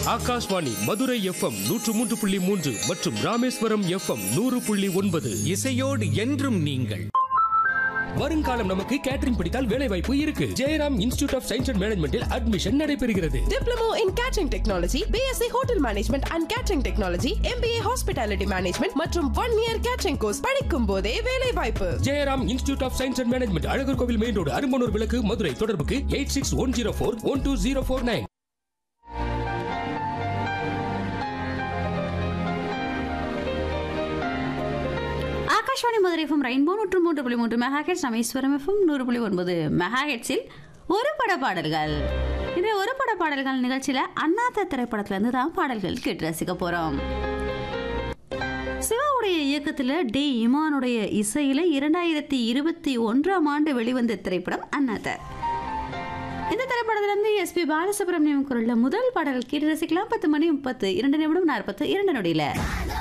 Akashvani Madurai FM நூற்று மூன்று புள்ளி மூன்று மற்றும் ராமேஸ்வரம் எஃப்எம் நூறு புள்ளி ஒன்பது இசையோடு என்றும் நீங்கள் வருங்காலம் நமக்கு கேட்டரிங் படித்தால் வேலை வாய்ப்பு இருக்கு Jayaram institute of science and மேனேஜ்மெண்டில் அட்மிஷன் நடைபெறுகிறது Diploma in Catering Technology, BSc Hotel Management and Catering Technology, MBA Hospitality Management மற்றும் ஒன் இயர் கேட்டரிங் கோர்ஸ் படிக்கும் போதே வேலை வாய்ப்பு Jayaram institute of science and management Alagar Kovil main road Arumbanur விளக்கு மதுரை தொடர்புக்கு eight six one zero four one two zero four nine Akashvani Madurai FM rainbow நூற்று மூன்று புள்ளி மூன்று மெகா ஹெட்ஸ் ராமேஸ்வரம் எஃப்எம் நூறு புள்ளி ஒன்பது மெகா ஹெட்ஸில் ஒரு பட பாடல்கள் இந்த ஒரு பட பாடல்கள் நிகழ்ச்சியில் அண்ணாத்த திரைப்படத்துல இருந்து தான் பாடல்கள் கேட்டு ரசிக்க போறோம் சிவாவுடைய இயக்கத்தில் டி இமானுடைய இசையில் இரண்டாயிரத்தி இருபத்தி ஒன்றாம் ஆண்டு வெளிவந்த திரைப்படம் அண்ணாத்த இந்த திரைப்படத்திலிருந்து எஸ்பி பாலசுப்ரமணியம் குரல்ல முதல் பாடல் கேட்டு ரசிக்கலாம் பத்து மணி முப்பத்து இரண்டு நிமிடம் நாற்பத்து இரண்டு நொடியில்